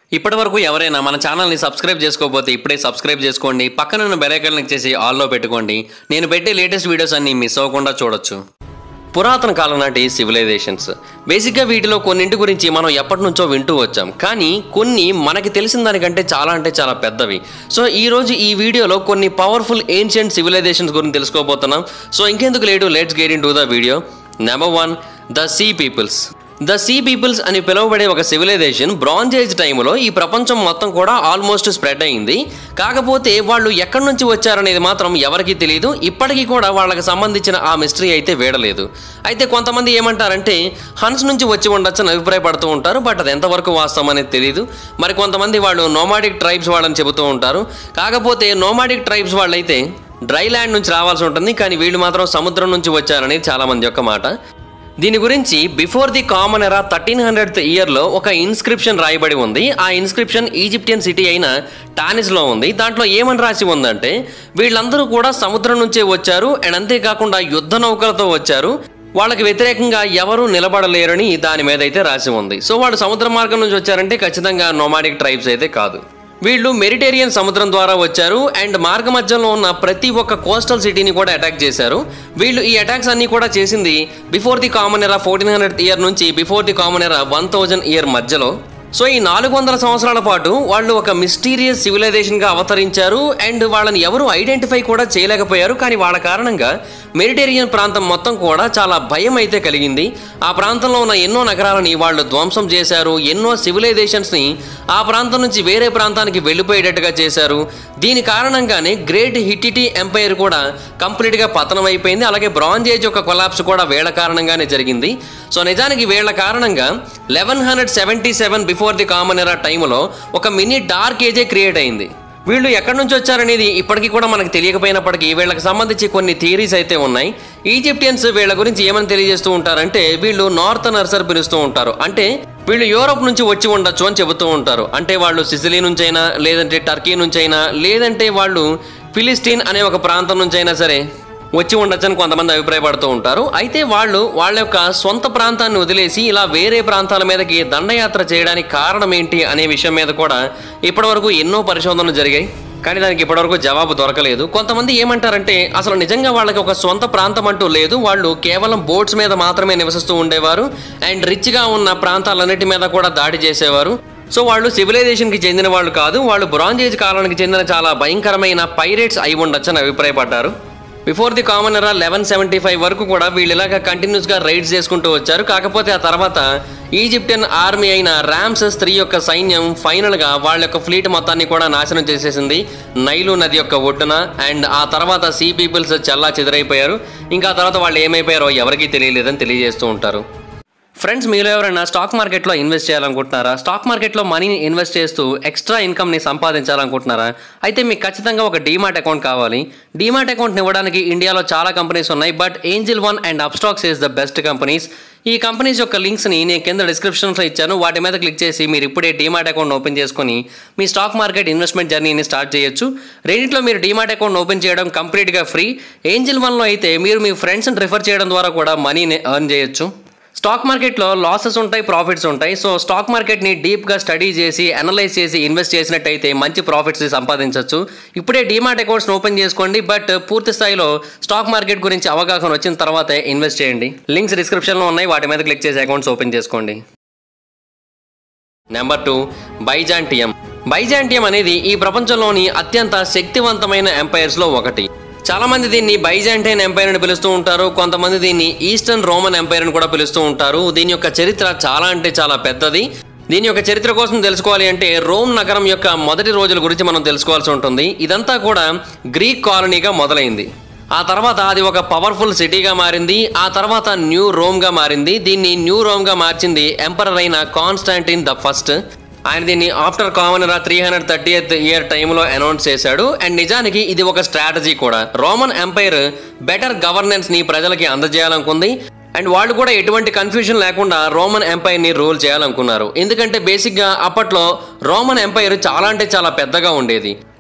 ఇప్పటి వరకు ఎవరైనా మన ఛానల్ని సబ్స్క్రైబ్ చేసుకోకపోతే ఇప్పుడే సబ్స్క్రైబ్ చేసుకోండి పక్కన ఉన్న బెల్ ఐకాన్ క్లిక్ చేసి ఆల్లో పెట్టుకోండి నేను పెట్టే లేటెస్ట్ వీడియోస్ అన్ని మిస్ అవ్వకుండా చూడొచ్చు పురాతన కాలం నాటి సివిలైజేషన్స్ బేసిక్గా వీటిలో కొన్నింటి గురించి మనం ఎప్పటి నుంచో వింటూ వచ్చాం కానీ కొన్ని మనకి తెలిసిన దానికంటే చాలా అంటే చాలా పెద్దవి సో ఈ రోజు ఈ వీడియోలో కొన్ని పవర్ఫుల్ ఏన్షియంట్ సివిలైజేషన్స్ గురించి తెలుసుకోబోతున్నాం సో ఇంకెందుకు late let's get into the video number one the sea peoples the sea peoples అని పిలువబడే ఒక సివిలైజేషన్ బ్రాంజ్ ఏజ్ టైంలో ఈ ప్రపంచం మొత్తం కూడా ఆల్మోస్ట్ స్ప్రెడ్ అయింది కాకపోతే వాళ్ళు ఎక్కడి నుంచి వచ్చారనేది మాత్రం ఎవరికీ తెలియదు ఇప్పటికీ కూడా వాళ్ళకి సంబంధించిన ఆ మిస్టరీ అయితే వేడలేదు అయితే కొంతమంది ఏమంటారంటే హన్స్ నుంచి వచ్చి ఉండొచ్చని అభిప్రాయపడుతూ ఉంటారు బట్ అది ఎంతవరకు వాస్తవం అనేది తెలియదు మరి కొంతమంది వాళ్ళు నోమాడిక్ ట్రైబ్స్ వాళ్ళని చెబుతూ ఉంటారు కాకపోతే నోమాడిక్ ట్రైబ్స్ వాళ్ళైతే డ్రై ల్యాండ్ నుంచి రావాల్సి ఉంటుంది కానీ వీళ్ళు మాత్రం సముద్రం నుంచి వచ్చారనేది చాలా మంది యొక్క మాట దీని గురించి before the common era thirteen hundred ఇయర్లో ఒక ఇన్స్క్రిప్షన్ రాయబడి ఉంది ఆ ఇన్స్క్రిప్షన్ ఈజిప్టియన్ సిటీ అయిన టానిస్లో ఉంది దాంట్లో ఏమని రాసి ఉందంటే వీళ్ళందరూ కూడా సముద్రం నుంచే వచ్చారు అండ్ అంతేకాకుండా యుద్ధ నౌకలతో వచ్చారు వాళ్ళకి వ్యతిరేకంగా ఎవరూ నిలబడలేరని దాని మీద అయితే రాసి ఉంది సో వాళ్ళు సముద్ర మార్గం నుంచి వచ్చారంటే ఖచ్చితంగా నోమాడిక్ ట్రైబ్స్ అయితే కాదు వీళ్ళు మెరిటేరియన్ సముద్రం ద్వారా వచ్చారు అండ్ మార్గ మధ్యలో ఉన్న ప్రతి ఒక్క కోస్టల్ సిటీని కూడా అటాక్ చేశారు వీళ్ళు ఈ అటాక్స్ అన్ని కూడా చేసింది before the common era fourteen hundred year నుంచి before the common era one thousand year మధ్యలో సో ఈ నాలుగు వందల సంవత్సరాల పాటు వాళ్ళు ఒక మిస్టీరియస్ సివిలైజేషన్గా అవతరించారు అండ్ వాళ్ళని ఎవరు ఐడెంటిఫై కూడా చేయలేకపోయారు కానీ వాళ్ళ కారణంగా మెరిటేరియన్ ప్రాంతం మొత్తం కూడా చాలా భయం అయితే కలిగింది ఆ ప్రాంతంలో ఉన్న ఎన్నో నగరాలని వాళ్ళు ధ్వంసం చేశారు ఎన్నో సివిలైజేషన్స్ని ఆ ప్రాంతం నుంచి వేరే ప్రాంతానికి వెళ్ళిపోయేటట్టుగా చేశారు దీని కారణంగానే గ్రేట్ హిటిటీ ఎంపైర్ కూడా కంప్లీట్గా పతనం అయిపోయింది అలాగే బ్రాంజ్ ఏజ్ యొక్క కొలాప్స్ కూడా వీళ్ళ కారణంగానే జరిగింది సో నిజానికి వీళ్ళ కారణంగా eleven hundred seventy seven before the common era టైంలో ఒక మినీ డార్క్ ఏజే క్రియేట్ అయింది వీళ్ళు ఎక్కడి నుంచి వచ్చారనేది ఇప్పటికీ కూడా మనకు తెలియకపోయినప్పటికీ వీళ్ళకి సంబంధించి కొన్ని థియరీస్ అయితే ఉన్నాయి ఈజిప్టియన్స్ వీళ్ళ గురించి ఏమని తెలియజేస్తూ ఉంటారంటే వీళ్ళు నార్త్ నర్సర్ పిలుస్తూ ఉంటారు అంటే వీళ్ళు యూరోప్ నుంచి వచ్చి ఉండొచ్చు అని చెబుతూ ఉంటారు అంటే వాళ్ళు సిసిలీ నుంచైనా లేదంటే టర్కీ నుంచైనా లేదంటే వాళ్ళు ఫిలిస్టీన్ అనే ఒక ప్రాంతం నుంచైనా సరే వచ్చి ఉండొచ్చని కొంతమంది అభిప్రాయపడుతూ ఉంటారు అయితే వాళ్ళు వాళ్ళ యొక్క సొంత ప్రాంతాన్ని వదిలేసి ఇలా వేరే ప్రాంతాల మీదకి దండయాత్ర చేయడానికి కారణం ఏంటి అనే విషయం మీద కూడా ఇప్పటివరకు ఎన్నో పరిశోధనలు జరిగాయి కానీ దానికి ఇప్పటివరకు జవాబు దొరకలేదు కొంతమంది ఏమంటారంటే అసలు నిజంగా వాళ్ళకి ఒక సొంత ప్రాంతం అంటూ లేదు వాళ్ళు కేవలం బోట్స్ మీద మాత్రమే నివసిస్తూ ఉండేవారు అండ్ రిచ్గా ఉన్న ప్రాంతాలన్నిటి మీద కూడా దాడి చేసేవారు సో వాళ్ళు సివిలైజేషన్కి చెందిన వాళ్ళు కాదు వాళ్ళు బ్రాంజ్ ఏజ్ కాలానికి చెందిన చాలా భయంకరమైన పైరేట్స్ అయి ఉండొచ్చని అభిప్రాయపడ్డారు before the common era eleven seventy five వరకు కూడా వీళ్ళు ఇలాగ కంటిన్యూస్గా రైడ్స్ చేసుకుంటూ వచ్చారు కాకపోతే ఆ తర్వాత ఈజిప్టియన్ ఆర్మీ అయిన ర్యామ్సెస్ త్రీ యొక్క సైన్యం ఫైనల్గా వాళ్ళ యొక్క ఫ్లీట్ మొత్తాన్ని కూడా నాశనం చేసేసింది నైలు నది యొక్క ఒడ్డున అండ్ ఆ తర్వాత సీ పీపుల్స్ చల్లా చెదిరైపోయారు ఇంకా ఆ తర్వాత వాళ్ళు ఏమైపోయారో ఎవరికీ తెలియలేదని తెలియజేస్తూ ఉంటారు ఫ్రెండ్స్ మీరు ఎవరైనా స్టాక్ మార్కెట్లో ఇన్వెస్ట్ చేయాలనుకుంటున్నారా స్టాక్ మార్కెట్లో మనీని ఇన్వెస్ట్ చేస్తూ ఎక్స్ట్రా ఇన్కమ్ని సంపాదించాలనుకుంటున్నారా అయితే మీకు ఖచ్చితంగా ఒక డీమాట్ అకౌంట్ కావాలి డీమాట్ అకౌంట్ని ఇవ్వడానికి ఇండియాలో చాలా కంపెనీస్ ఉన్నాయి but Angel One and Upstox is the best companies ఈ కంపెనీస్ యొక్క లింక్స్ని నేను కింద డిస్క్రిప్షన్లో ఇచ్చాను వాటి మీద క్లిక్ చేసి మీరు ఇప్పుడే డీమాట్ అకౌంట్ ఓపెన్ చేసుకొని మీ స్టాక్ మార్కెట్ ఇన్వెస్ట్మెంట్ జర్నీని స్టార్ట్ చేయొచ్చు రెండింటిలో మీరు డీమాట్ అకౌంట్ ఓపెన్ చేయడం కంప్లీట్గా ఫ్రీ ఏంజిల్ వన్లో అయితే మీరు మీ ఫ్రెండ్స్ని రిఫర్ చేయడం ద్వారా కూడా మనీని ఎర్న్ చేయొచ్చు స్టాక్ మార్కెట్లో లాసెస్ ఉంటాయి ప్రాఫిట్స్ ఉంటాయి సో స్టాక్ మార్కెట్ని డీప్గా స్టడీ చేసి అనలైజ్ చేసి ఇన్వెస్ట్ చేసినట్టయితే మంచి ప్రాఫిట్స్ సంపాదించవచ్చు ఇప్పుడే డీమాట్ అకౌంట్స్ని ఓపెన్ చేసుకోండి బట్ పూర్తి స్థాయిలో స్టాక్ మార్కెట్ గురించి అవగాహన వచ్చిన తర్వాతే ఇన్వెస్ట్ చేయండి లింక్స్ డిస్క్రిప్షన్లో ఉన్నాయి వాటి మీద క్లిక్ చేసి అకౌంట్స్ ఓపెన్ చేసుకోండి నెంబర్ టూ బైజాంటియం బైజాంటియం అనేది ఈ ప్రపంచంలోని అత్యంత శక్తివంతమైన ఎంపైర్స్లో ఒకటి చాలా మంది దీన్ని బైజాంటైన్ ఎంపైర్ అని పిలుస్తూ ఉంటారు కొంతమంది దీన్ని ఈస్టర్న్ రోమన్ ఎంపైర్ అని కూడా పిలుస్తూ ఉంటారు దీని యొక్క చరిత్ర చాలా అంటే చాలా పెద్దది దీని యొక్క చరిత్ర కోసం తెలుసుకోవాలి అంటే రోమ్ నగరం యొక్క మొదటి రోజుల గురించి మనం తెలుసుకోవాల్సి ఉంటుంది ఇదంతా కూడా గ్రీక్ కాలనీగా మొదలైంది ఆ తర్వాత అది ఒక పవర్ఫుల్ సిటీగా మారింది ఆ తర్వాత న్యూ రోమ్గా మారింది దీన్ని న్యూ రోమ్గా మార్చింది ఎంపరర్ అయిన కాన్స్టాంటిన్ ద ఫస్ట్ ఆయన దీన్ని after common era three hundred thirty eighth year టైంలో అనౌన్స్ చేశాడు అండ్ నిజానికి ఇది ఒక స్ట్రాటజీ కూడా రోమన్ ఎంపైర్ బెటర్ గవర్నెన్స్ని ప్రజలకి అందజేయాలనుకుంది అండ్ వాళ్ళు కూడా ఎటువంటి కన్ఫ్యూజన్ లేకుండా రోమన్ ఎంపైర్ని రూల్ చేయాలనుకున్నారు ఎందుకంటే బేసిక్గా అప్పట్లో రోమన్ ఎంపైర్ చాలా అంటే చాలా పెద్దగా ఉండేది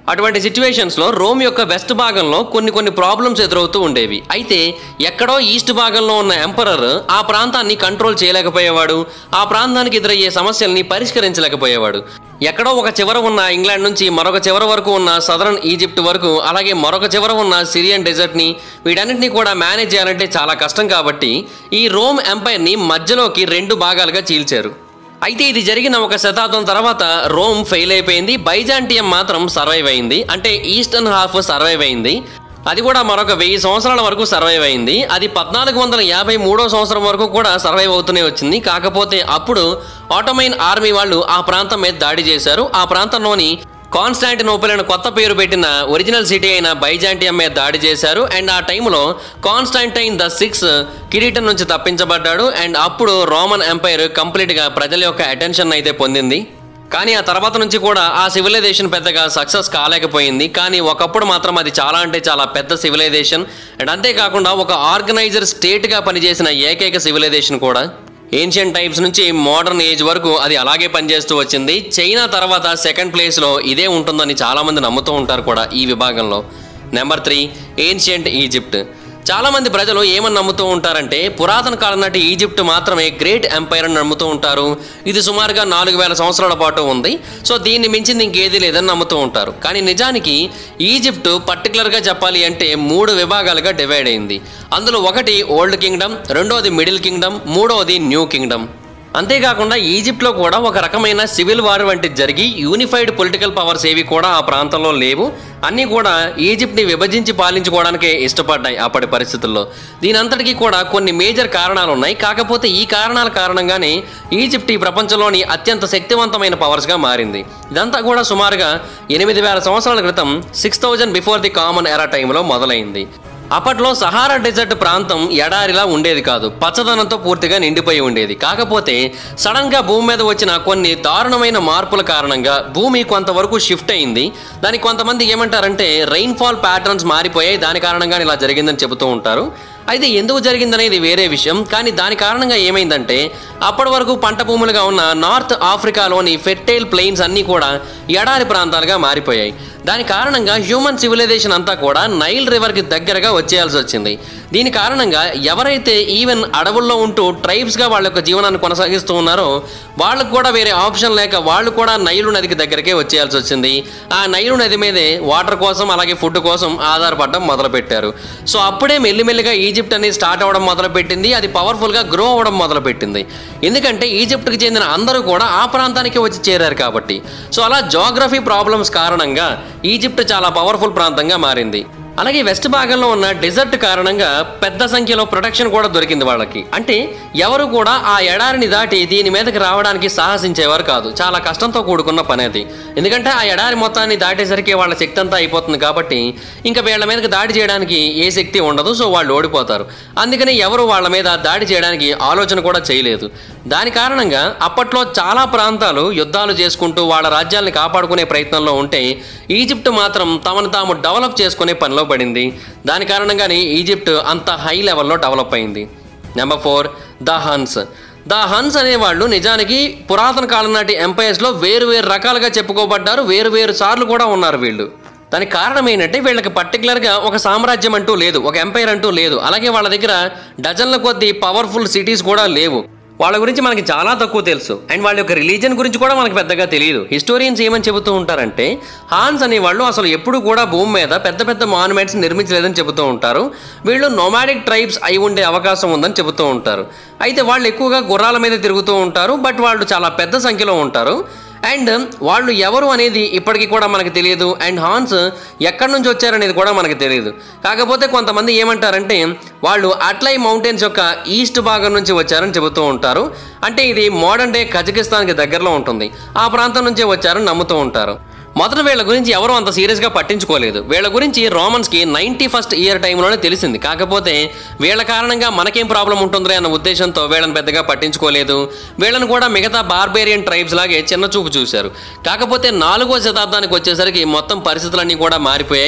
అటువంటి సిచ్యువేషన్స్లో రోమ్ యొక్క వెస్ట్ భాగంలో కొన్ని కొన్ని ప్రాబ్లమ్స్ ఎదురవుతూ ఉండేవి అయితే ఎక్కడో ఈస్ట్ భాగంలో ఉన్న ఎంపరర్ ఆ ప్రాంతాన్ని కంట్రోల్ చేయలేకపోయేవాడు ఆ ప్రాంతానికి ఎదురయ్యే సమస్యల్ని పరిష్కరించలేకపోయేవాడు ఎక్కడో ఒక చివర ఉన్న ఇంగ్లాండ్ నుంచి మరొక చివర వరకు ఉన్న సదరన్ ఈజిప్ట్ వరకు అలాగే మరొక చివర ఉన్న సిరియన్ డెజర్ట్ని వీటన్నిటిని కూడా మేనేజ్ చేయాలంటే చాలా కష్టం కాబట్టి ఈ రోమ్ ఎంపైర్ని మధ్యలోకి రెండు భాగాలుగా చీల్చారు అయితే ఇది జరిగిన ఒక శతాబ్దం తర్వాత రోమ్ ఫెయిల్ అయిపోయింది బైజాంటియం మాత్రం సర్వైవ్ అయింది అంటే ఈస్టర్న్ హాఫ్ సర్వైవ్ అయింది అది కూడా మరొక వెయ్యి సంవత్సరాల వరకు సర్వైవ్ అయింది అది పద్నాలుగు వందల యాభై మూడో సంవత్సరం వరకు కూడా సర్వైవ్ అవుతూనే వచ్చింది కాకపోతే అప్పుడు ఆటోమైన్ ఆర్మీ వాళ్ళు ఆ ప్రాంతం మీద దాడి చేశారు ఆ ప్రాంతంలోని కాన్స్టాంటినోపుల్ అని కొత్త పేరు పెట్టిన ఒరిజినల్ సిటీ అయిన బైజాంటియం మీద దాడి చేశారు అండ్ ఆ టైంలో కాన్స్టాంటైన్ ద సిక్స్ కిరీటం నుంచి తప్పించబడ్డాడు అండ్ అప్పుడు రోమన్ ఎంపైర్ కంప్లీట్గా ప్రజల యొక్క అటెన్షన్ అయితే పొందింది కానీ ఆ తర్వాత నుంచి కూడా ఆ సివిలైజేషన్ పెద్దగా సక్సెస్ కాలేకపోయింది కానీ ఒకప్పుడు మాత్రం అది చాలా అంటే చాలా పెద్ద సివిలైజేషన్ అండ్ అంతేకాకుండా ఒక ఆర్గనైజర్ స్టేట్గా పనిచేసిన ఏకైక సివిలైజేషన్ కూడా ఏన్షియన్ టైమ్స్ నుంచి మోడర్న్ ఏజ్ వరకు అది అలాగే పనిచేస్తూ వచ్చింది చైనా తర్వాత సెకండ్ ప్లేస్లో ఇదే ఉంటుందని చాలామంది నమ్ముతూ ఉంటారు కూడా ఈ విభాగంలో నెంబర్ త్రీ ఏన్షియంట్ ఈజిప్ట్ చాలామంది ప్రజలు ఏమని నమ్ముతూ ఉంటారంటే పురాతన కాలం నాటి ఈజిప్ట్ మాత్రమే గ్రేట్ ఎంపైర్ అని నమ్ముతూ ఉంటారు ఇది సుమారుగా నాలుగు వేల సంవత్సరాల పాటు ఉంది సో దీన్ని మించింది ఇంకేది లేదని నమ్ముతూ ఉంటారు కానీ నిజానికి ఈజిప్ట్ పర్టికులర్గా చెప్పాలి అంటే మూడు విభాగాలుగా డివైడ్ అయింది అందులో ఒకటి ఓల్డ్ కింగ్డమ్ రెండోది మిడిల్ కింగ్డమ్ మూడోది న్యూ కింగ్డమ్ అంతేకాకుండా ఈజిప్ట్లో కూడా ఒక రకమైన సివిల్ వార్ వంటిది జరిగి యూనిఫైడ్ పొలిటికల్ పవర్స్ ఏవి కూడా ఆ ప్రాంతంలో లేవు అన్నీ కూడా ఈజిప్ట్ని విభజించి పాలించుకోవడానికే ఇష్టపడ్డాయి అప్పటి పరిస్థితుల్లో దీనంతటికీ కూడా కొన్ని మేజర్ కారణాలు ఉన్నాయి కాకపోతే ఈ కారణాల కారణంగానే ఈజిప్ట్ ఈ ప్రపంచంలోని అత్యంత శక్తివంతమైన పవర్స్గా మారింది ఇదంతా కూడా సుమారుగా ఎనిమిది వేల సంవత్సరాల క్రితం six thousand before the common era టైంలో మొదలైంది అప్పట్లో సహారా డెజర్ట్ ప్రాంతం ఎడారిలా ఉండేది కాదు పచ్చదనంతో పూర్తిగా నిండిపోయి ఉండేది కాకపోతే సడన్ గా భూమి మీద వచ్చిన కొన్ని దారుణమైన మార్పుల కారణంగా భూమి కొంతవరకు షిఫ్ట్ అయింది దానికి కొంతమంది ఏమంటారంటే రెయిన్ఫాల్ ప్యాటర్న్స్ మారిపోయాయి దాని కారణంగా ఇలా జరిగిందని చెబుతూ ఉంటారు అయితే ఎందుకు జరిగిందనేది వేరే విషయం కానీ దాని కారణంగా ఏమైందంటే అప్పటి వరకు పంట భూములుగా ఉన్న నార్త్ ఆఫ్రికాలోని ఫెర్టైల్ ప్లెయిన్స్ అన్నీ కూడా ఎడారి ప్రాంతాలుగా మారిపోయాయి దాని కారణంగా హ్యూమన్ సివిలైజేషన్ అంతా కూడా నైల్ రివర్కి దగ్గరగా వచ్చేయాల్సి వచ్చింది దీని కారణంగా ఎవరైతే ఈవెన్ అడవుల్లో ఉంటూ ట్రైబ్స్గా వాళ్ళ యొక్క జీవనాన్ని కొనసాగిస్తూ ఉన్నారో వాళ్ళకు కూడా వేరే ఆప్షన్ లేక వాళ్ళు కూడా నైలు నదికి దగ్గరకే వచ్చేయాల్సి వచ్చింది ఆ నైలు నది మీదే వాటర్ కోసం అలాగే ఫుడ్ కోసం ఆధారపడడం మొదలుపెట్టారు సో అప్పుడే మెల్లిమెల్లిగా ఈజిప్ట్ అనేది స్టార్ట్ అవ్వడం మొదలుపెట్టింది అది పవర్ఫుల్గా గ్రో అవ్వడం మొదలుపెట్టింది ఎందుకంటే ఈజిప్ట్కి చెందిన అందరూ కూడా ఆ ప్రాంతానికి వచ్చి చేరారు కాబట్టి సో అలా జోగ్రఫీ ప్రాబ్లమ్స్ కారణంగా ఈజిప్ట్ చాలా పవర్ఫుల్ ప్రాంతంగా మారింది అలాగే వెస్ట్ భాగంలో ఉన్న డెజర్ట్ కారణంగా పెద్ద సంఖ్యలో ప్రొటెక్షన్ కూడా దొరికింది వాళ్ళకి అంటే ఎవరు కూడా ఆ ఎడారిని దాటి దీని మీదకి రావడానికి సాహసించేవారు కాదు చాలా కష్టంతో కూడుకున్న పని అది ఎందుకంటే ఆ ఎడారి మొత్తాన్ని దాటేసరికి వాళ్ళ శక్తి అంతా అయిపోతుంది కాబట్టి ఇంకా వీళ్ళ మీదకి దాడి చేయడానికి ఏ శక్తి ఉండదు సో వాళ్ళు ఓడిపోతారు అందుకని ఎవరు వాళ్ళ మీద దాడి చేయడానికి ఆలోచన కూడా చేయలేదు దాని కారణంగా అప్పట్లో చాలా ప్రాంతాలు యుద్ధాలు చేసుకుంటూ వాళ్ళ రాజ్యాల్ని కాపాడుకునే ప్రయత్నంలో ఉంటే ఈజిప్ట్ మాత్రం తమను తాము డెవలప్ చేసుకునే పనిలో పడింది దాని కారణంగానే ఈజిప్ట్ అంత హై లెవెల్లో డెవలప్ అయింది number four the Huns the Huns అనేవాళ్ళు నిజానికి పురాతన కాలం నాటి ఎంపైర్స్లో వేరు వేరు రకాలుగా చెప్పుకోబడ్డారు వేరు వేరు సార్లు కూడా ఉన్నారు వీళ్ళు దానికి కారణం ఏంటంటే వీళ్ళకి పర్టికులర్గా ఒక సామ్రాజ్యం అంటూ లేదు ఒక ఎంపైర్ అంటూ లేదు అలాగే వాళ్ళ దగ్గర డజన్ల కొద్ది పవర్ఫుల్ సిటీస్ కూడా లేవు వాళ్ళ గురించి మనకి చాలా తక్కువ తెలుసు అండ్ వాళ్ళ యొక్క రిలీజన్ గురించి కూడా మనకి పెద్దగా తెలియదు హిస్టోరియన్స్ ఏమని చెబుతూ ఉంటారంటే హాన్స్ అనేవాళ్ళు అసలు ఎప్పుడు కూడా భూమి మీద పెద్ద పెద్ద మాన్యుమెంట్స్ నిర్మించలేదని చెబుతూ ఉంటారు వీళ్ళు నొమాడిక్ ట్రైబ్స్ అయి ఉండే అవకాశం ఉందని చెబుతూ ఉంటారు అయితే వాళ్ళు ఎక్కువగా గుర్రాల మీద తిరుగుతూ ఉంటారు బట్ వాళ్ళు చాలా పెద్ద సంఖ్యలో ఉంటారు అండ్ వాళ్ళు ఎవరు అనేది ఇప్పటికీ కూడా మనకు తెలియదు అండ్ హాన్స్ ఎక్కడి నుంచి వచ్చారనేది కూడా మనకు తెలియదు కాకపోతే కొంతమంది ఏమంటారంటే వాళ్ళు అట్లై మౌంటైన్స్ యొక్క ఈస్ట్ భాగం నుంచి వచ్చారని చెబుతూ ఉంటారు అంటే ఇది మోడర్న్ డే కజకిస్తాన్కి దగ్గరలో ఉంటుంది ఆ ప్రాంతం నుంచే వచ్చారని నమ్ముతూ ఉంటారు మొదట వీళ్ళ గురించి ఎవరు అంత సీరియస్గా పట్టించుకోలేదు వీళ్ళ గురించి రోమన్స్కి నైంటీ ఫస్ట్ ఇయర్ టైంలోనే తెలిసింది కాకపోతే వీళ్ళ కారణంగా మనకేం ప్రాబ్లం ఉంటుందిలే అన్న ఉద్దేశంతో వీళ్ళని పెద్దగా పట్టించుకోలేదు వీళ్ళని కూడా మిగతా బార్బేరియన్ ట్రైబ్స్ లాగే చిన్న చూపు చూశారు కాకపోతే నాలుగో శతాబ్దానికి వచ్చేసరికి మొత్తం పరిస్థితులన్నీ కూడా మారిపోయాయి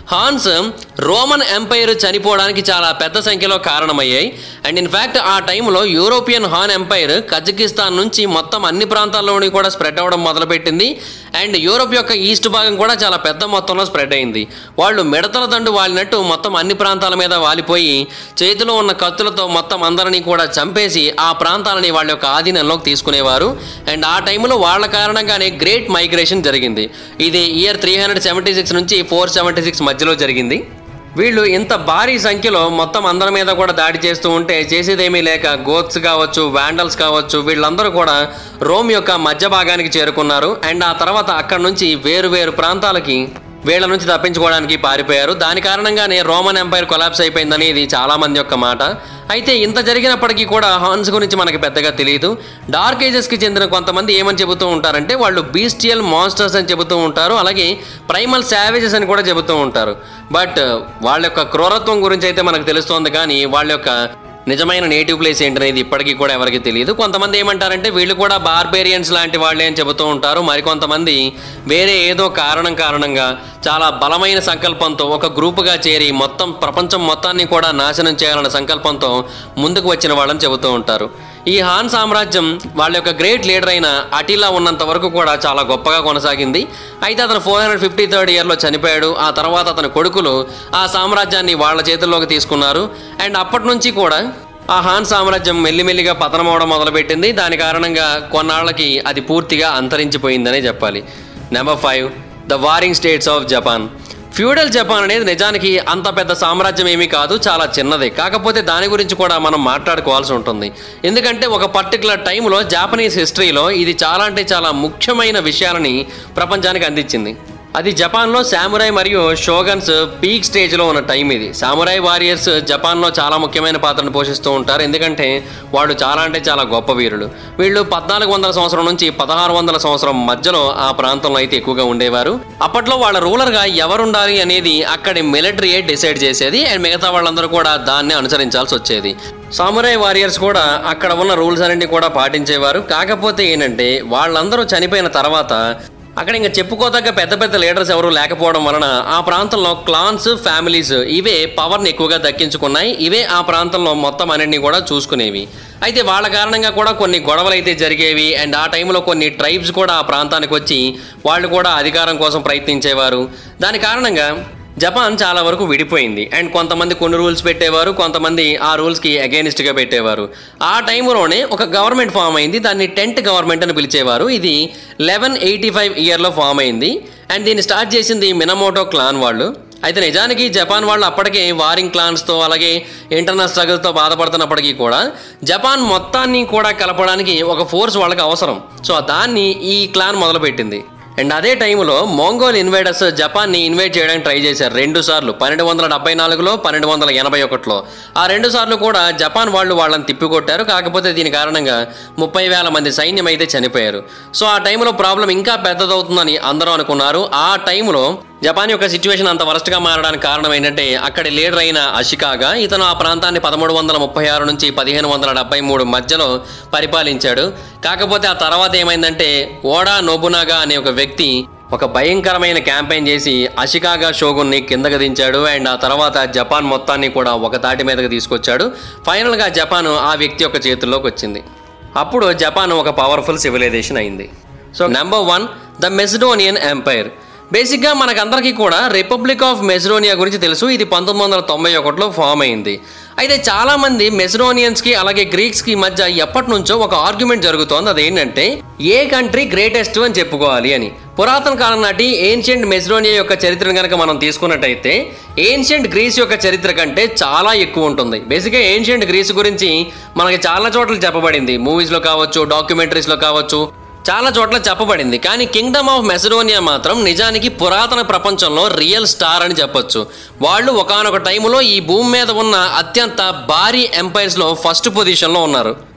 హాన్స్ రోమన్ ఎంపైర్ చనిపోవడానికి చాలా పెద్ద సంఖ్యలో కారణమయ్యాయి అండ్ ఇన్ఫ్యాక్ట్ ఆ టైంలో యూరోపియన్ హాన్ ఎంపైర్ కజకిస్తాన్ నుంచి మొత్తం అన్ని ప్రాంతాల్లోని కూడా స్ప్రెడ్ అవ్వడం మొదలుపెట్టింది అండ్ యూరోప్ యొక్క ఈస్ట్ భాగం కూడా చాలా పెద్ద మొత్తంలో స్ప్రెడ్ అయింది వాళ్ళు మిడతల దండు వాలినట్టు మొత్తం అన్ని ప్రాంతాల మీద వాలిపోయి చేతిలో ఉన్న కత్తులతో మొత్తం అందరినీ కూడా చంపేసి ఆ ప్రాంతాలని వాళ్ళ యొక్క ఆధీనంలోకి తీసుకునేవారు అండ్ ఆ టైంలో వాళ్ళ కారణంగానే గ్రేట్ మైగ్రేషన్ జరిగింది ఇది year three hundred seventy six నుంచి ఫోర్ సెవెంటీ సిక్స్ మధ్యలో జరిగింది వీళ్ళు ఇంత భారీ సంఖ్యలో మొత్తం అందరి మీద కూడా దాడి చేస్తూ ఉంటే చేసేదేమీ లేక గోత్స్ కావచ్చు వ్యాండల్స్ కావచ్చు వీళ్ళందరూ కూడా రోమ్ యొక్క మధ్య భాగానికి చేరుకున్నారు అండ్ ఆ తర్వాత అక్కడ నుంచి వేరు వేరు ప్రాంతాలకి వీళ్ళ నుంచి తప్పించుకోవడానికి పారిపోయారు దాని కారణంగానే రోమన్ ఎంపైర్ కొలాప్స్ అయిపోయిందని ఇది చాలా మంది యొక్క మాట అయితే ఇంత జరిగినప్పటికీ కూడా హాన్స్ గురించి మనకి పెద్దగా తెలియదు డార్క్ ఏజెస్కి చెందిన కొంతమంది ఏమని చెబుతూ ఉంటారంటే వాళ్ళు బీస్టియల్ మాన్స్టర్స్ అని చెబుతూ ఉంటారు అలాగే ప్రైమల్ శావేజెస్ అని కూడా చెబుతూ ఉంటారు బట్ వాళ్ళ యొక్క క్రూరత్వం గురించి అయితే మనకు తెలుస్తోంది కానీ వాళ్ళ యొక్క నిజమైన నేటివ్ ప్లేస్ ఏంటనేది ఇప్పటికీ కూడా ఎవరికి తెలియదు కొంతమంది ఏమంటారంటే వీళ్ళు కూడా బార్బేరియన్స్ లాంటి వాళ్ళే అని చెబుతూ ఉంటారు మరికొంతమంది వేరే ఏదో కారణం కారణంగా చాలా బలమైన సంకల్పంతో ఒక గ్రూపుగా చేరి మొత్తం ప్రపంచం మొత్తాన్ని కూడా నాశనం చేయాలన్న సంకల్పంతో ముందుకు వచ్చిన వాళ్ళని చెబుతూ ఉంటారు ఈ హాన్ సామ్రాజ్యం వాళ్ళ యొక్క గ్రేట్ లీడర్ అయిన అటిలా ఉన్నంత వరకు కూడా చాలా గొప్పగా కొనసాగింది అయితే అతను ఫోర్ హండ్రెడ్ ఫిఫ్టీ థర్డ్ ఇయర్లో చనిపోయాడు ఆ తర్వాత అతని కొడుకులు ఆ సామ్రాజ్యాన్ని వాళ్ళ చేతుల్లోకి తీసుకున్నారు అండ్ అప్పటి నుంచి కూడా ఆ హాన్ సామ్రాజ్యం మెల్లిమెల్లిగా పతనమవడం మొదలుపెట్టింది దాని కారణంగా కొన్నాళ్ళకి అది పూర్తిగా అంతరించిపోయిందనే చెప్పాలి number five the warring states of Japan feudal Japan అనేది నిజానికి అంత పెద్ద సామ్రాజ్యం ఏమీ కాదు చాలా చిన్నది కాకపోతే దాని గురించి కూడా మనం మాట్లాడుకోవాల్సి ఉంటుంది ఎందుకంటే ఒక పర్టికులర్ టైంలో జాపనీస్ హిస్టరీలో ఇది చాలా అంటే చాలా ముఖ్యమైన విషయాలని ప్రపంచానికి అందించింది అది జపాన్లో సామురాయ్ మరియు షోగన్స్ పీక్ స్టేజ్లో ఉన్న టైం ఇది సామురాయ్ వారియర్స్ జపాన్లో చాలా ముఖ్యమైన పాత్రను పోషిస్తూ ఉంటారు ఎందుకంటే వాళ్ళు చాలా అంటే చాలా గొప్ప వీరులు వీళ్ళు పద్నాలుగు వందల సంవత్సరం నుంచి పదహారు వందల సంవత్సరం మధ్యలో ఆ ప్రాంతంలో అయితే ఎక్కువగా ఉండేవారు అప్పట్లో వాళ్ళ రూలర్గా ఎవరు ఉండాలి అనేది అక్కడి మిలిటరీయే డిసైడ్ చేసేది అండ్ మిగతా వాళ్ళందరూ కూడా దాన్ని అనుసరించాల్సి వచ్చేది సామురాయ్ వారియర్స్ కూడా అక్కడ ఉన్న రూల్స్ అన్నింటినీ కూడా పాటించేవారు కాకపోతే ఏంటంటే వాళ్ళందరూ చనిపోయిన తర్వాత అక్కడ ఇంకా చెప్పుకోదగ్గ పెద్ద పెద్ద లీడర్స్ ఎవరు లేకపోవడం వలన ఆ ప్రాంతంలో క్లాన్స్ ఫ్యామిలీస్ ఇవే పవర్ని ఎక్కువగా దక్కించుకున్నాయి ఇవే ఆ ప్రాంతంలో మొత్తం అన్నింటినీ కూడా చూసుకునేవి అయితే వాళ్ళ కారణంగా కూడా కొన్ని గొడవలు అయితే జరిగేవి అండ్ ఆ టైంలో కొన్ని ట్రైబ్స్ కూడా ఆ ప్రాంతానికి వచ్చి వాళ్ళు కూడా అధికారం కోసం ప్రయత్నించేవారు దాని కారణంగా జపాన్ చాలా వరకు విడిపోయింది అండ్ కొంతమంది కొన్ని రూల్స్ పెట్టేవారు కొంతమంది ఆ రూల్స్కి అగేనిస్ట్గా పెట్టేవారు ఆ టైంలోనే ఒక గవర్నమెంట్ ఫామ్ అయింది దాన్ని టెంట్ గవర్నమెంట్ అని పిలిచేవారు ఇది లెవెన్ ఎయిటీ ఫైవ్ ఇయర్లో ఫామ్ అయింది అండ్ దీన్ని స్టార్ట్ చేసింది మినమోటో క్లాన్ వాళ్ళు అయితే నిజానికి జపాన్ వాళ్ళు అప్పటికే వారింగ్ క్లాన్స్తో అలాగే ఇంటర్నల్ స్ట్రగుల్తో బాధపడుతున్నప్పటికీ కూడా జపాన్ మొత్తాన్ని కూడా కలపడానికి ఒక ఫోర్స్ వాళ్ళకి అవసరం సో దాన్ని ఈ క్లాన్ మొదలుపెట్టింది అండ్ అదే టైంలో మోంగోల్ ఇన్వైడర్స్ జపాన్ని ఇన్వైట్ చేయడానికి ట్రై చేశారు రెండు సార్లు పన్నెండు వందల డెబ్బై నాలుగులో పన్నెండు వందల ఎనభై ఒకటిలో ఆ రెండు సార్లు కూడా జపాన్ వాళ్ళు వాళ్ళని తిప్పికొట్టారు కాకపోతే దీని కారణంగా ముప్పై వేల మంది సైన్యం అయితే చనిపోయారు సో ఆ టైంలో ప్రాబ్లం ఇంకా పెద్దదవుతుందని అందరూ అనుకున్నారు ఆ టైంలో జపాన్ యొక్క సిచ్యువేషన్ అంత వరస్ట్గా మారడానికి కారణం ఏంటంటే అక్కడి లీడర్ అయిన అషికాగా ఇతను ఆ ప్రాంతాన్ని పదమూడు వందల ముప్పై ఆరు నుంచి పదిహేను వందల డెబ్బై మూడు మధ్యలో పరిపాలించాడు కాకపోతే ఆ తర్వాత ఏమైందంటే ఓడా నోబునాగా అనే ఒక వ్యక్తి ఒక భయంకరమైన క్యాంపెయిన్ చేసి అషికాగా షోగున్ని కిందకు దించాడు అండ్ ఆ తర్వాత జపాన్ మొత్తాన్ని కూడా ఒక తాటి మీదకి తీసుకొచ్చాడు ఫైనల్గా జపాన్ ఆ వ్యక్తి యొక్క చేతుల్లోకి వచ్చింది అప్పుడు జపాన్ ఒక పవర్ఫుల్ సివిలైజేషన్ అయింది so number one the Macedonian empire బేసిక్గా మనకందరికీ కూడా రిపబ్లిక్ ఆఫ్ మెసిడోనియా గురించి తెలుసు ఇది పంతొమ్మిది వందల తొంభై ఒకటిలో ఫామ్ అయింది అయితే చాలామంది మెసిడోనియన్స్కి అలాగే గ్రీక్స్కి మధ్య ఎప్పటి నుంచో ఒక ఆర్గ్యుమెంట్ జరుగుతోంది అదేంటంటే ఏ కంట్రీ గ్రేటెస్ట్ అని చెప్పుకోవాలి అని పురాతన కాలం నాటి ఏన్షియంట్ మెసిడోనియా యొక్క చరిత్రను కనుక మనం తీసుకున్నట్టయితే ఏన్షియంట్ గ్రీస్ యొక్క చరిత్ర కంటే చాలా ఎక్కువ ఉంటుంది బేసిక్గా ఏన్షియంట్ గ్రీస్ గురించి మనకి చాలా చోట్ల చెప్పబడింది మూవీస్లో కావచ్చు డాక్యుమెంటరీస్లో కావచ్చు చాలా చోట్ల చెప్పబడింది కానీ కింగ్డమ్ ఆఫ్ మెసడోనియా మాత్రం నిజానికి పురాతన ప్రపంచంలో రియల్ స్టార్ అని చెప్పొచ్చు వాళ్ళు ఒకానొక టైంలో ఈ భూమి మీద ఉన్న అత్యంత భారీ ఎంపైర్స్లో ఫస్ట్ పొజిషన్లో ఉన్నారు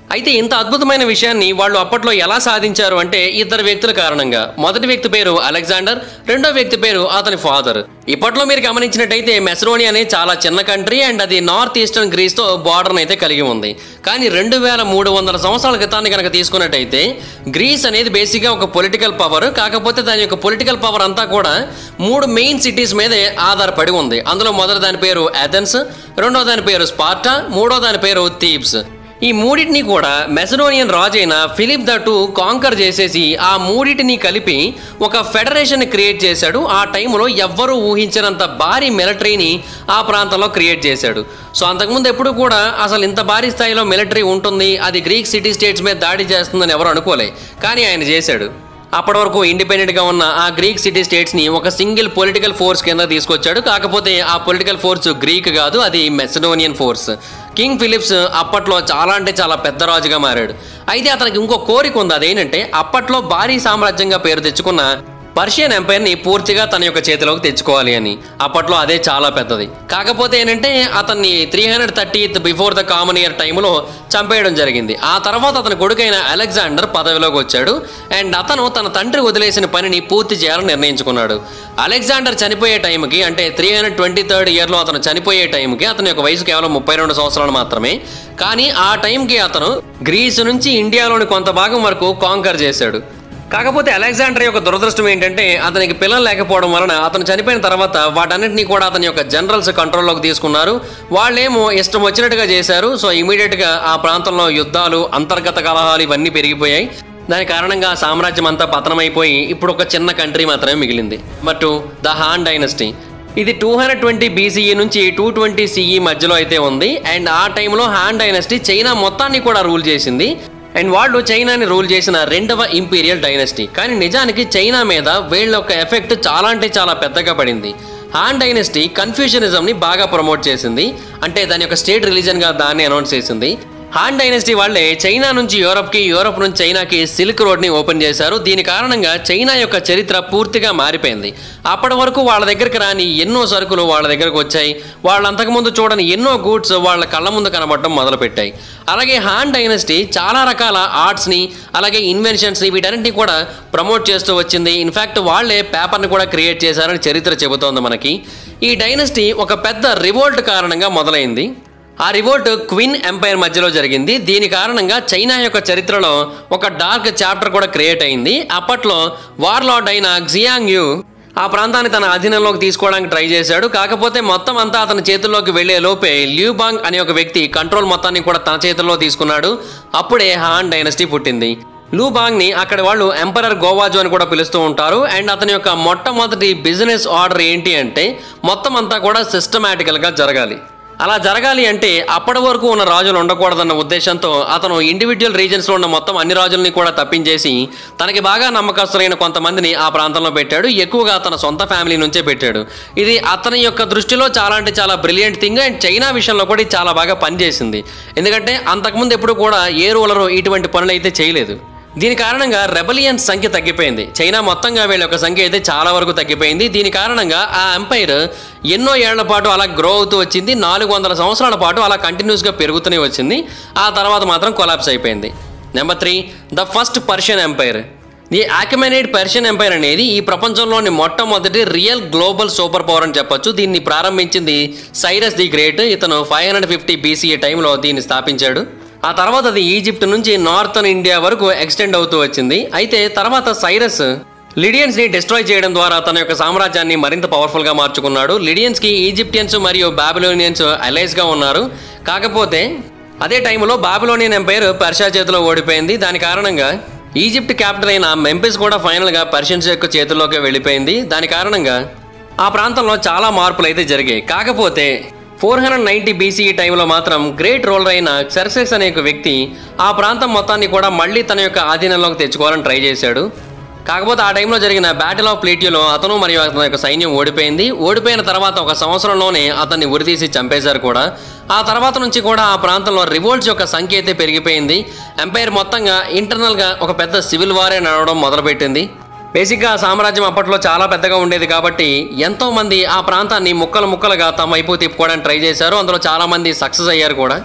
అయితే ఇంత అద్భుతమైన విషయాన్ని వాళ్ళు అప్పట్లో ఎలా సాధించారు అంటే ఇద్దరు వ్యక్తుల కారణంగా మొదటి వ్యక్తి పేరు అలెగ్జాండర్ రెండో వ్యక్తి పేరు అతని ఫాదర్ ఇప్పట్లో మీరు గమనించినట్టయితే మెసరోనియా అనేది చాలా చిన్న కంట్రీ అండ్ అది నార్త్ ఈస్టర్న్ గ్రీస్ తో బార్డర్ అయితే కలిగి ఉంది కానీ రెండు వేల మూడు వందల సంవత్సరాల క్రితాన్ని కనుక తీసుకున్నట్టయితే గ్రీస్ అనేది బేసిక్గా ఒక పొలిటికల్ పవర్ కాకపోతే దాని యొక్క పొలిటికల్ పవర్ అంతా కూడా మూడు మెయిన్ సిటీస్ మీదే ఆధారపడి ఉంది అందులో మొదటి దాని పేరు అథెన్స్ రెండో దాని పేరు స్పార్టా మూడో దాని పేరు థీబ్స్ ఈ మూడింటిని కూడా మెసడోనియన్ రాజు అయిన ఫిలిప్ ద టూ కాంకర్ చేసేసి ఆ మూడింటిని కలిపి ఒక ఫెడరేషన్ క్రియేట్ చేశాడు ఆ టైంలో ఎవ్వరూ ఊహించినంత భారీ మిలిటరీని ఆ ప్రాంతంలో క్రియేట్ చేశాడు సో అంతకుముందు ఎప్పుడు కూడా అసలు ఇంత భారీ స్థాయిలో మిలిటరీ ఉంటుంది అది గ్రీక్ సిటీ స్టేట్స్ మీద దాడి చేస్తుందని ఎవరు అనుకోలే కానీ ఆయన చేశాడు అప్పటి వరకు ఇండిపెండెంట్గా ఉన్న ఆ గ్రీక్ సిటీ స్టేట్స్ని ఒక సింగిల్ పొలిటికల్ ఫోర్స్ కింద తీసుకొచ్చాడు కాకపోతే ఆ పొలిటికల్ ఫోర్స్ గ్రీక్ కాదు అది మెసడోనియన్ ఫోర్స్ కింగ్ ఫిలిప్స్ అప్పట్లో చాలా అంటే చాలా పెద్ద రాజుగా మారాడు అయితే అతనికి ఇంకో కోరిక ఉంది అదేంటంటే అప్పట్లో భారీ సామ్రాజ్యంగా పేరు తెచ్చుకున్న పర్షియన్ ఎంపైర్ని పూర్తిగా తన యొక్క చేతిలోకి తెచ్చుకోవాలి అని అప్పట్లో అదే చాలా పెద్దది కాకపోతే ఏంటంటే అతన్ని three hundred thirty before the common year టైంలో చంపేయడం జరిగింది ఆ తర్వాత అతని కొడుకైన అలెగ్జాండర్ పదవిలోకి వచ్చాడు అండ్ అతను తన తండ్రి వదిలేసిన పనిని పూర్తి చేయాలని నిర్ణయించుకున్నాడు అలెగ్జాండర్ చనిపోయే టైంకి అంటే త్రీ హండ్రెడ్ ట్వంటీ థర్డ్ ఇయర్లో అతను చనిపోయే టైంకి అతని యొక్క వయసు కేవలం ముప్పై రెండు సంవత్సరాలు మాత్రమే కానీ ఆ టైంకి అతను గ్రీస్ నుంచి ఇండియాలోని కొంత భాగం వరకు కాంకర్ చేశాడు కాకపోతే అలెగ్జాండర్ యొక్క దురదృష్టం ఏంటంటే అతనికి పిల్లలు లేకపోవడం వలన అతను చనిపోయిన తర్వాత వాటన్నిటిని కూడా అతని యొక్క జనరల్స్ కంట్రోల్లోకి తీసుకున్నారు వాళ్ళేమో ఇష్టం వచ్చినట్టుగా చేశారు సో ఇమీడియట్గా ఆ ప్రాంతంలో యుద్ధాలు అంతర్గత కలహాలు ఇవన్నీ పెరిగిపోయాయి దాని కారణంగా ఆ సామ్రాజ్యం అంతా పతనమైపోయి ఇప్పుడు ఒక చిన్న కంట్రీ మాత్రమే మిగిలింది బట్ ద హాన్ డైనస్టీ ఇది టూ హండ్రెడ్ ట్వంటీ బీసీఈ నుంచి టూ ట్వంటీ సిఈ మధ్యలో అయితే ఉంది అండ్ ఆ టైంలో హాన్ డైనస్టీ చైనా మొత్తాన్ని కూడా రూల్ చేసింది అండ్ వాళ్ళు చైనాని రూల్ చేసిన రెండవ ఇంపీరియల్ డైనస్టీ కానీ నిజానికి చైనా మీద వీళ్ళ యొక్క ఎఫెక్ట్ చాలా అంటే చాలా పెద్దగా పడింది హాన్ డైనస్టీ కన్ఫ్యూషనిజంని బాగా ప్రమోట్ చేసింది అంటే దాని యొక్క స్టేట్ రిలీజన్గా దాన్ని అనౌన్స్ చేసింది హాన్ డైనస్టీ వాళ్ళే చైనా నుంచి యూరప్కి యూరప్ నుంచి చైనాకి సిల్క్ రోడ్ని ఓపెన్ చేశారు దీని కారణంగా చైనా యొక్క చరిత్ర పూర్తిగా మారిపోయింది అప్పటి వరకు వాళ్ళ దగ్గరికి రాని ఎన్నో సరుకులు వాళ్ళ దగ్గరకు వచ్చాయి వాళ్ళు అంతకుముందు చూడని ఎన్నో గూడ్స్ వాళ్ళ కళ్ళ ముందు కనబడటం మొదలుపెట్టాయి అలాగే హాన్ డైనస్టీ చాలా రకాల ఆర్ట్స్ని అలాగే ఇన్వెన్షన్స్ని వీటన్నింటినీ కూడా ప్రమోట్ చేస్తూ వచ్చింది ఇన్ఫ్యాక్ట్ వాళ్ళే పేపర్ని కూడా క్రియేట్ చేశారని చరిత్ర చెబుతోంది మనకి ఈ డైనస్టీ ఒక పెద్ద రివోల్ట్ కారణంగా మొదలైంది ఆ రివోల్ట్ క్విన్ ఎంపైర్ మధ్యలో జరిగింది దీని కారణంగా చైనా యొక్క చరిత్రలో ఒక డార్క్ చాప్టర్ కూడా క్రియేట్ అయింది అప్పట్లో వార్లార్డ్ అయిన జియాంగ్ యు ఆ ప్రాంతాన్ని తన అధీనంలోకి తీసుకోవడానికి ట్రై చేశాడు కాకపోతే మొత్తం అంతా అతని చేతుల్లోకి వెళ్లే లోపే ల్యూబాంగ్ అనే ఒక వ్యక్తి కంట్రోల్ మొత్తాన్ని కూడా తన చేతుల్లో తీసుకున్నాడు అప్పుడే హాన్ డైనస్టీ పుట్టింది లూబాంగ్ ని అక్కడ వాళ్ళు ఎంపరర్ గోవాజు అని కూడా పిలుస్తూ ఉంటారు అండ్ అతని యొక్క మొట్టమొదటి బిజినెస్ ఆర్డర్ ఏంటి అంటే మొత్తం అంతా కూడా సిస్టమేటికల్ గా జరగాలి అలా జరగాలి అంటే అప్పటి వరకు ఉన్న రాజులు ఉండకూడదన్న ఉద్దేశంతో అతను ఇండివిజువల్ రీజన్స్లో ఉన్న మొత్తం అన్ని రాజుల్ని కూడా తప్పించేసి తనకి బాగా నమ్మకస్తులైన కొంతమందిని ఆ ప్రాంతంలో పెట్టాడు ఎక్కువగా తన సొంత ఫ్యామిలీ నుంచే పెట్టాడు ఇది అతని యొక్క దృష్టిలో చాలా అంటే చాలా బ్రిలియంట్ థింగ్ అండ్ చైనా విషయంలో కూడా ఇది చాలా బాగా పనిచేసింది ఎందుకంటే అంతకుముందు ఎప్పుడు కూడా ఏ రూలరు ఇటువంటి పనులు అయితే చేయలేదు దీని కారణంగా రెబలియన్స్ సంఖ్య తగ్గిపోయింది చైనా మొత్తంగా వీళ్ళ యొక్క సంఖ్య అయితే చాలా వరకు తగ్గిపోయింది దీని కారణంగా ఆ ఎంపైర్ ఎన్నో ఏళ్ల పాటు అలా గ్రో అవుతూ వచ్చింది నాలుగు వందల సంవత్సరాల పాటు అలా కంటిన్యూస్గా పెరుగుతూనే వచ్చింది ఆ తర్వాత మాత్రం కొలాప్స్ అయిపోయింది number three the first Persian empire ఈ ఆకమెనైడ్ పర్షియన్ ఎంపైర్ అనేది ఈ ప్రపంచంలోని మొట్టమొదటి రియల్ గ్లోబల్ సూపర్ పవర్ అని చెప్పొచ్చు దీన్ని ప్రారంభించింది సైరస్ ది గ్రేట్ ఇతను ఫైవ్ హండ్రెడ్ ఫిఫ్టీ బీసీఏ టైంలో దీన్ని స్థాపించాడు ఆ తర్వాత అది ఈజిప్ట్ నుంచి నార్థన్ ఇండియా వరకు ఎక్స్టెండ్ అవుతూ వచ్చింది అయితే తర్వాత సైరస్ లిడియన్స్ ని డిస్ట్రాయ్ చేయడం ద్వారా తన యొక్క సామ్రాజ్యాన్ని మరింత పవర్ఫుల్ గా మార్చుకున్నాడు లిడియన్స్ కి ఈజిప్టియన్స్ మరియు బాబిలోనియన్స్ అలైస్ గా ఉన్నారు కాకపోతే అదే టైంలో బాబిలోనియన్ ఎంపైర్ పర్షియా చేతిలో ఓడిపోయింది దాని కారణంగా ఈజిప్ట్ క్యాపిటల్ అయిన మెంపిస్ కూడా ఫైనల్ గా పర్షియన్స్ యొక్క చేతుల్లోకి వెళ్ళిపోయింది దాని కారణంగా ఆ ప్రాంతంలో చాలా మార్పులు అయితే జరిగాయి కాకపోతే ఫోర్ హండ్రెడ్ నైన్టీ బీసీ టైంలో మాత్రం గ్రేట్ రోలర్ అయిన సర్సెస్ అనే ఒక వ్యక్తి ఆ ప్రాంతం మొత్తాన్ని కూడా మళ్ళీ తన యొక్క ఆధీనంలోకి తెచ్చుకోవాలని ట్రై చేశాడు కాకపోతే ఆ టైంలో జరిగిన బ్యాటిల్ ఆఫ్ ప్లేటియోలో అతను మరియు అతని యొక్క సైన్యం ఓడిపోయింది ఓడిపోయిన తర్వాత ఒక సంవత్సరంలోనే అతన్ని ఉరితీసి చంపేశారు కూడా ఆ తర్వాత నుంచి కూడా ఆ ప్రాంతంలో రివోల్ట్స్ యొక్క సంఖ్య అయితే పెరిగిపోయింది ఎంపైర్ మొత్తంగా ఇంటర్నల్గా ఒక పెద్ద సివిల్ వారే నడవడం మొదలుపెట్టింది బేసిక్గా ఆ సామ్రాజ్యం అప్పట్లో చాలా పెద్దగా ఉండేది కాబట్టి ఎంతో మంది ఆ ప్రాంతాన్ని ముక్కలు ముక్కలుగా తమ వైపు తిప్పుకోవడానికి ట్రై చేశారు అందులో చాలా మంది సక్సెస్ అయ్యారు కూడా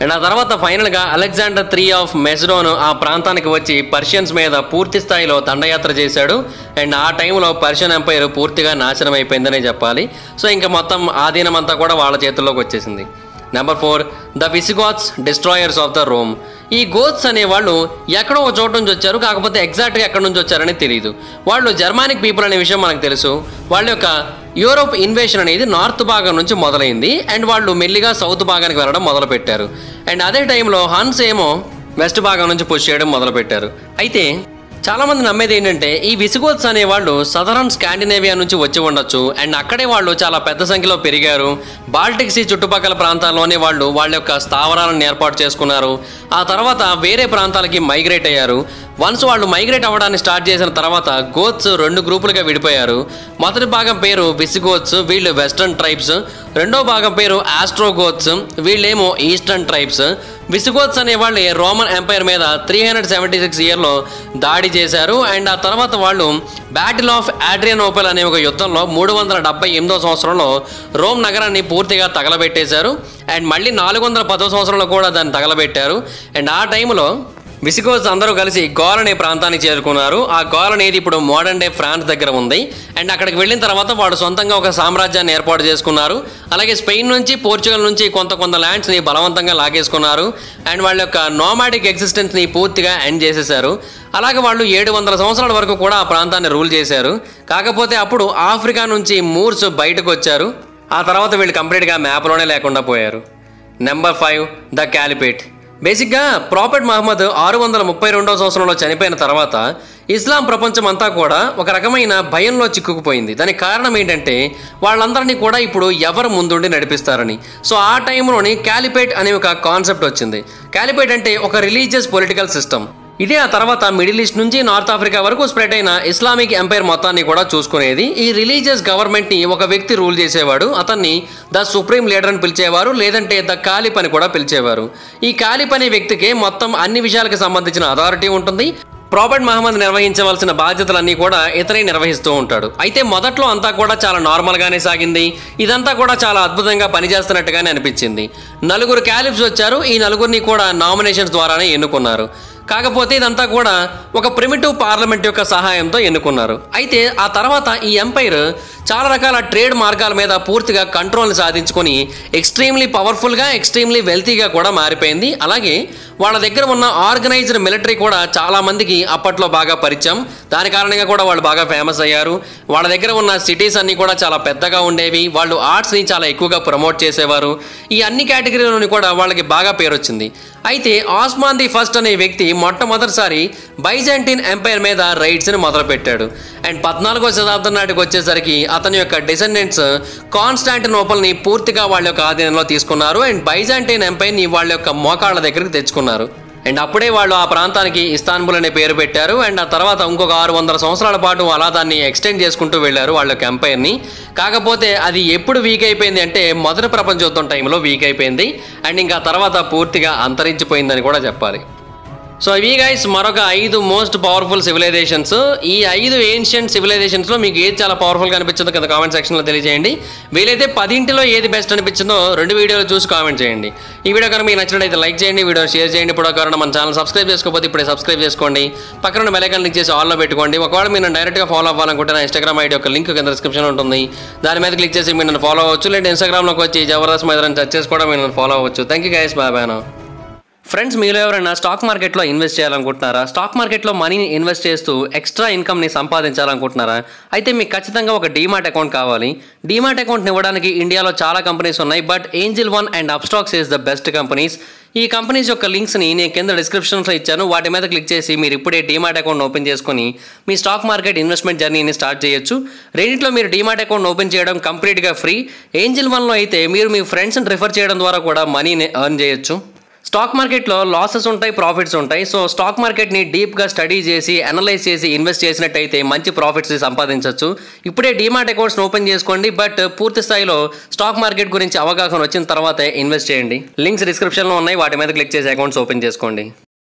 అండ్ ఆ తర్వాత ఫైనల్గా అలెగ్జాండర్ త్రీ ఆఫ్ మెస్డోన్ ఆ ప్రాంతానికి వచ్చి పర్షియన్స్ మీద పూర్తి స్థాయిలో దండయాత్ర చేశాడు అండ్ ఆ టైంలో పర్షియన్ ఎంపైర్ పూర్తిగా నాశనం అయిపోయిందనే చెప్పాలి సో ఇంకా మొత్తం ఆధీనం అంతా కూడా వాళ్ళ చేతుల్లోకి వచ్చేసింది number four the Visigoths destroyers of the Rome ఈ గోత్స్ అనేవాళ్ళు ఎక్కడో ఒక చోట నుంచి వచ్చారు కాకపోతే ఎగ్జాక్ట్గా ఎక్కడి నుంచి వచ్చారని తెలియదు వాళ్ళు జర్మానిక్ పీపుల్ అనే విషయం మనకు తెలుసు వాళ్ళ యొక్క యూరోప్ ఇన్వేషన్ అనేది నార్త్ భాగం నుంచి మొదలైంది అండ్ వాళ్ళు మెల్లిగా సౌత్ భాగానికి వెళ్ళడం మొదలుపెట్టారు అండ్ అదే టైంలో హన్స్ ఏమో వెస్ట్ భాగం నుంచి పుష్ చేయడం మొదలుపెట్టారు అయితే చాలా మంది నమ్మేది ఏంటంటే ఈ విసిగోత్స్ అనే వాళ్ళు సదరన్ స్కాండినేవియా నుంచి వచ్చి ఉండొచ్చు అండ్ అక్కడే వాళ్ళు చాలా పెద్ద సంఖ్యలో పెరిగారు బాల్టిక్ సీ చుట్టుపక్కల ప్రాంతాల్లోనే వాళ్ళు వాళ్ళ యొక్క స్థావరాలను ఏర్పాటు చేసుకున్నారు ఆ తర్వాత వేరే ప్రాంతాలకి మైగ్రేట్ అయ్యారు వన్స్ వాళ్ళు మైగ్రేట్ అవ్వడాన్ని స్టార్ట్ చేసిన తర్వాత గోత్స్ రెండు గ్రూపులుగా విడిపోయారు మొదటి భాగం పేరు విసిగోత్స్ వీళ్ళు వెస్టర్న్ ట్రైబ్స్ రెండో భాగం పేరు ఆస్ట్రోగోత్స్ వీళ్ళేమో ఈస్టర్న్ ట్రైబ్స్ విసిగోత్స్ అనే వాళ్ళు రోమన్ ఎంపైర్ మీద త్రీ హండ్రెడ్ సెవెంటీ సిక్స్ ఇయర్లో దాడి చేశారు అండ్ ఆ తర్వాత వాళ్ళు బ్యాటిల్ ఆఫ్ ఆడ్రియనోపెల్ అనే ఒక యుద్ధంలో మూడు వందల డెబ్బై ఎనిమిదో సంవత్సరంలో రోమ్ నగరాన్ని పూర్తిగా తగలబెట్టేశారు అండ్ మళ్ళీ నాలుగు వందల పదో సంవత్సరంలో కూడా దాన్ని తగలబెట్టారు అండ్ ఆ టైంలో విసిగోస్ అందరూ కలిసి గోల్ అనే ప్రాంతానికి చేరుకున్నారు ఆ గోల్ అనేది ఇప్పుడు మోడర్న్ డే ఫ్రాన్స్ దగ్గర ఉంది అండ్ అక్కడికి వెళ్ళిన తర్వాత వాడు సొంతంగా ఒక సామ్రాజ్యాన్ని ఏర్పాటు చేసుకున్నారు అలాగే స్పెయిన్ నుంచి పోర్చుగల్ నుంచి కొంత కొంత ల్యాండ్స్ని బలవంతంగా లాగేసుకున్నారు అండ్ వాళ్ళ యొక్క నోమాటిక్ ఎగ్జిస్టెన్స్ని పూర్తిగా ఎండ్ చేసేశారు అలాగే వాళ్ళు ఏడు వందల సంవత్సరాల వరకు కూడా ఆ ప్రాంతాన్ని రూల్ చేశారు కాకపోతే అప్పుడు ఆఫ్రికా నుంచి మూర్స్ బయటకు వచ్చారు ఆ తర్వాత వీళ్ళు కంప్లీట్గా మ్యాప్లోనే లేకుండా పోయారు నెంబర్ ఫైవ్ ద క్యాలిపేట్ బేసిక్గా ప్రాఫెట్ మహమ్మద్ ఆరు వందల ముప్పై రెండవ సంవత్సరంలో చనిపోయిన తర్వాత ఇస్లాం ప్రపంచం అంతా కూడా ఒక రకమైన భయంలో చిక్కుకుపోయింది దానికి కారణం ఏంటంటే వాళ్ళందరినీ కూడా ఇప్పుడు ఎవరు ముందుండి నడిపిస్తారని సో ఆ టైంలోని క్యాలిపేట్ అనే ఒక కాన్సెప్ట్ వచ్చింది క్యాలిపేట్ అంటే ఒక రిలీజియస్ పొలిటికల్ సిస్టమ్ ఇదే ఆ తర్వాత మిడిల్ ఈస్ట్ నుంచి నార్త్ ఆఫ్రికా వరకు స్ప్రెడ్ అయిన ఇస్లామిక్ ఎంపైర్ మొత్తాన్ని కూడా చూసుకునేది ఈ రిలీజియస్ గవర్నమెంట్ని ఒక వ్యక్తి రూల్ చేసేవాడు అతన్ని ద సుప్రీం లీడర్ అని పిలిచేవారు లేదంటే ద కాలిప్ అని కూడా పిలిచేవారు ఈ కాలిప్ అనే వ్యక్తికి మొత్తం అన్ని విషయాలకు సంబంధించిన అథారిటీ ఉంటుంది ప్రాఫెట్ మహమ్మద్ నిర్వహించవలసిన బాధ్యతలన్నీ కూడా ఇతరే నిర్వహిస్తూ ఉంటాడు అయితే మొదట్లో అంతా కూడా చాలా నార్మల్గానే సాగింది ఇదంతా కూడా చాలా అద్భుతంగా పనిచేస్తున్నట్టుగానే అనిపించింది నలుగురు క్యాలిప్స్ వచ్చారు ఈ నలుగురిని కూడా నామినేషన్స్ ద్వారానే ఎన్నుకున్నారు కాకపోతే ఇదంతా కూడా ఒక ప్రిమిటివ్ పార్లమెంట్ యొక్క సహాయంతో ఎన్నుకున్నారు అయితే ఆ తర్వాత ఈ ఎంపైర్ చాలా రకాల ట్రేడ్ మార్గాల మీద పూర్తిగా కంట్రోల్ని సాధించుకొని ఎక్స్ట్రీమ్లీ పవర్ఫుల్గా ఎక్స్ట్రీమ్లీ వెల్తీగా కూడా మారిపోయింది అలాగే వాళ్ళ దగ్గర ఉన్న ఆర్గనైజ్డ్ మిలిటరీ కూడా చాలా మందికి అప్పట్లో బాగా పరిచయం దాని కారణంగా కూడా వాళ్ళు బాగా ఫేమస్ అయ్యారు వాళ్ళ దగ్గర ఉన్న సిటీస్ అన్నీ కూడా చాలా పెద్దగా ఉండేవి వాళ్ళు ఆర్ట్స్ని చాలా ఎక్కువగా ప్రమోట్ చేసేవారు ఈ అన్ని కేటగిరీలోని కూడా వాళ్ళకి బాగా పేరు వచ్చింది అయితే ఆస్మాన్ ది ఫస్ట్ అనే వ్యక్తి మొట్టమొదటిసారి బైజాంటిన్ ఎంపైర్ మీద రైడ్స్ని మొదలుపెట్టాడు అండ్ పద్నాలుగో శతాబ్దం నాటికి వచ్చేసరికి అతని యొక్క డిసెండెంట్స్ కాన్స్టాంటినోపల్ని పూర్తిగా వాళ్ళ యొక్క ఆధీనంలో తీసుకున్నారు అండ్ బైజాంటిన్ ఎంపైర్ని వాళ్ళ యొక్క మోకాళ్ళ దగ్గరికి తెచ్చుకున్నారు అండ్ అప్పుడే వాళ్ళు ఆ ప్రాంతానికి ఇస్తాన్బుల్ అనే పేరు పెట్టారు అండ్ ఆ తర్వాత ఇంకొక ఆరు వందల సంవత్సరాల పాటు అలా దాన్ని ఎక్స్టెండ్ చేసుకుంటూ వెళ్ళారు వాళ్ళ యొక్క ఎంపైర్ని కాకపోతే అది ఎప్పుడు వీక్ అయిపోయింది అంటే మొదటి ప్రపంచ యుద్ధం టైంలో వీక్ అయిపోయింది అండ్ ఇంకా తర్వాత పూర్తిగా అంతరించిపోయిందని కూడా చెప్పాలి సో ఇవి గైస్ మరొక ఐదు మోస్ట్ పవర్ఫుల్ సివిలైజేషన్స్ ఈ ఐదు ఏన్షియంట్ సివిలైజేషన్స్లో మీకు ఏది చాలా పవర్ఫుల్గా అనిపించిందో కింద కామెంట్ సెక్షన్లో తెలియజేయండి వీలైతే పదింటిలో ఏది బెస్ట్ అనిపించిందో రెండు వీడియోలు చూసి కామెంట్ చేయండి ఈ వీడియో కనుక మీకు నచ్చినట్లయితే లైక్ చేయండి వీడియో షేర్ చేయండి ఇప్పుడు కారణం మన ఛానల్ సబ్స్క్రైబ్ చేసుకోకపోతే ఇప్పుడే సబ్స్క్రైబ్ చేసుకోండి పక్కన ఉన్న బెలైకన్ క్లిక్ చేసి ఆల్లో పెట్టుకోండి ఒకవేళ మీరు నన్ను డైరెక్ట్గా ఫాలో అవ్వాలనుకుంటే నా ఇన్స్టాగ్రామ్ ఐడి యొక్క లింక్ కింద డిస్క్రిప్షన్ ఉంటుంది దాని మీద క్లిక్ చేసి మీరు నన్ను ఫాలో అవ్వచ్చు లేదా ఇన్స్టాగ్రామ్లోకి వచ్చి జబర్దస్త్ మీద టచ్ చేసి కూడా మీరు నన్ను ఫాలో అవ్వచ్చు thank you guys bye bye friends మీరు ఎవరైనా స్టాక్ మార్కెట్లో ఇన్వెస్ట్ చేయాలనుకుంటున్నారా స్టాక్ మార్కెట్లో మనీని ఇన్వెస్ట్ చేస్తూ ఎక్స్ట్రా ఇన్కమ్ని సంపాదించాలనుకుంటున్నారా అయితే మీకు ఖచ్చితంగా ఒక డీమాట్ అకౌంట్ కావాలి డీమాట్ అకౌంట్ని ఇవ్వడానికి ఇండియాలో చాలా కంపెనీస్ ఉన్నాయి but Angel One and Upstox is the best companies ఈ కంపెనీస్ యొక్క లింక్స్ని నేను కింద డిస్క్రిప్షన్స్లో ఇచ్చాను వాటి మీద క్లిక్ చేసి మీరు ఇప్పుడే డీమాట్ అకౌంట్ ఓపెన్ చేసుకొని మీ స్టాక్ మార్కెట్ ఇన్వెస్ట్మెంట్ జర్నీని స్టార్ట్ చేయొచ్చు రెండిట్లో మీరు డీమాట్ అకౌంట్ ఓపెన్ చేయడం కంప్లీట్గా ఫ్రీ ఏంజిల్ వన్లో అయితే మీరు మీ ఫ్రెండ్స్ని రిఫర్ చేయడం ద్వారా కూడా మనీని ఎర్న్ చేయొచ్చు స్టాక్ మార్కెట్లో లాసెస్ ఉంటాయి ప్రాఫిట్స్ ఉంటాయి సో స్టాక్ మార్కెట్ని డీప్గా స్టడీ చేసి అనలైజ్ చేసి ఇన్వెస్ట్ చేసినట్టయితే మంచి ప్రాఫిట్స్ సంపాదించవచ్చు ఇప్పుడే డీమాట్ అకౌంట్స్ ఓపెన్ చేసుకోండి బట్ పూర్తి స్థాయిలో స్టాక్ మార్కెట్ గురించి అవగాహన వచ్చిన తర్వాతే ఇన్వెస్ట్ చేయండి లింక్స్ డిస్క్రిప్షన్లో ఉన్నాయి వాటి మీద క్లిక్ చేసి అకౌంట్స్ ఓపెన్ చేసుకోండి